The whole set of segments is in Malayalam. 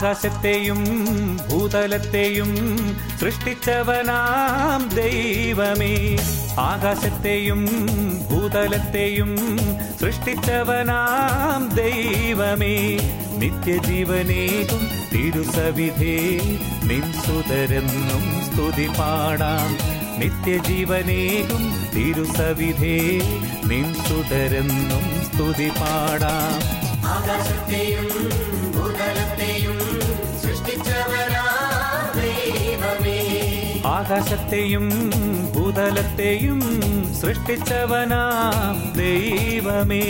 ആകാശത്തെയും ഭൂതലത്തെയും സൃഷ്ടിച്ചവനാം ദൈവമേ ആകാശത്തെയും ഭൂതലത്തെയും സൃഷ്ടിച്ചവനാം ദൈവമേ നിത്യജീവനേകും തിരുസവിധേ നിൻ സുതരെന്നും സ്തുതി പാടാം നിത്യജീവനേകും തിരുസവിധേ നിൻ സുതരെന്നും സ്തുതി പാടാം ആകാശത്തെയും ഭൂതലത്തെയും സൃഷ്ടിച്ചവരാ ദൈവമേ ആകാശത്തെയും ഭൂതലത്തെയും സൃഷ്ടിച്ചവനാം ദൈവമേ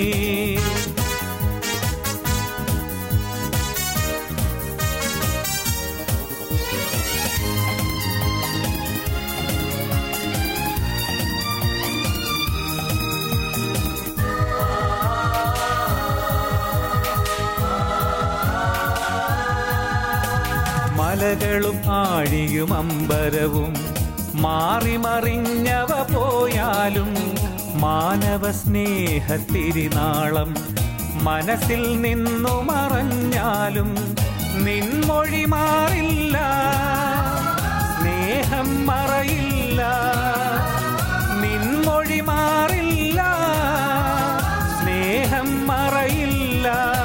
മലകളും ആഴിയും അമ്പരവും മാറി മറിഞ്ഞവ പോയാലും മാനവ സ്നേഹത്തിരിനാളം മനസ്സിൽ നിന്നു മറഞ്ഞാലും നിൻമൊഴി മാറില്ല സ്നേഹം മറയില്ല നിൻമൊഴി മാറില്ല സ്നേഹം മറയില്ല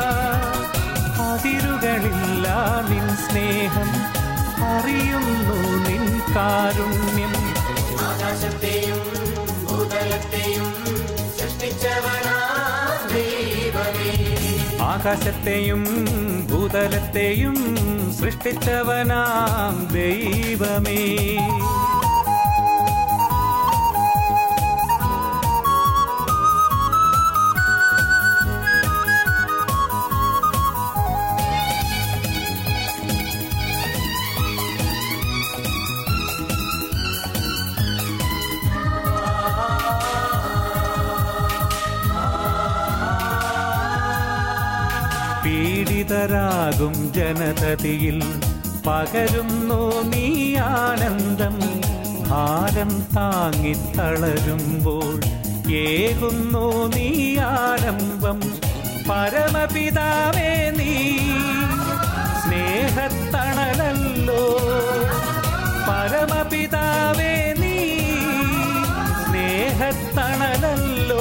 അതിരുകളില്ല നിൻ സ്നേഹം അറിയുന്നു നിൻ കാരുണ്യം ആകാശത്തെയും ഭൂതലത്തെയും സൃഷ്ടിച്ചവരാ ദൈവമേ ആകാശത്തെയും ഭൂതലത്തെയും സൃഷ്ടിച്ചവനാം ദൈവമേ പീഡിതരാകും ജനതതിയിൽ പകരുന്നു നീ ആനന്ദം ഭാരം താങ്ങിത്തളരുമ്പോൾ ഏകുന്നു നീ ആരംഭം പരമപിതാവേ നീ സ്നേഹത്തണലല്ലോ പരമപിതാവേ നീ സ്നേഹത്തണലല്ലോ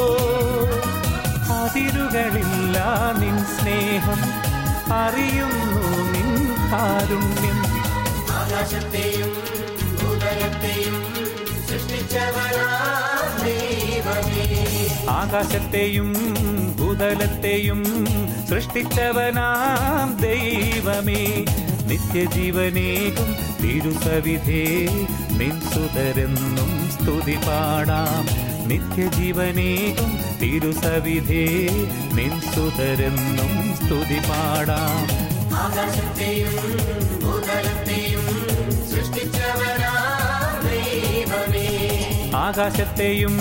അതിരുകളില്ല നിൻ സ്നേഹം അറിയുന്നു നിൻ കാരുണ്യം ആകാശത്തെയും ഭൂതലത്തെയും സൃഷ്ടിച്ചവരാ ദൈവമേ ആകാശത്തെയും ഭൂതലത്തെയും സൃഷ്ടിച്ചവനാം ദൈവമേ നിത്യജീവനേകും തിരുസവിധേ നിൻ സുതരെന്നും സ്തുതി പാടാം നിത്യജീവനേകും തിരുസവിധേ നിൻ സുതരെന്നും സ്തുതി പാടാം ആകാശത്തെയും ഭൂതലത്തെയും സൃഷ്ടിച്ചവരാ ദൈവമേ ആകാശത്തെയും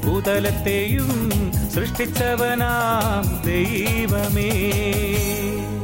ഭൂതലത്തെയും സൃഷ്ടിച്ചവനാം ദൈവമേ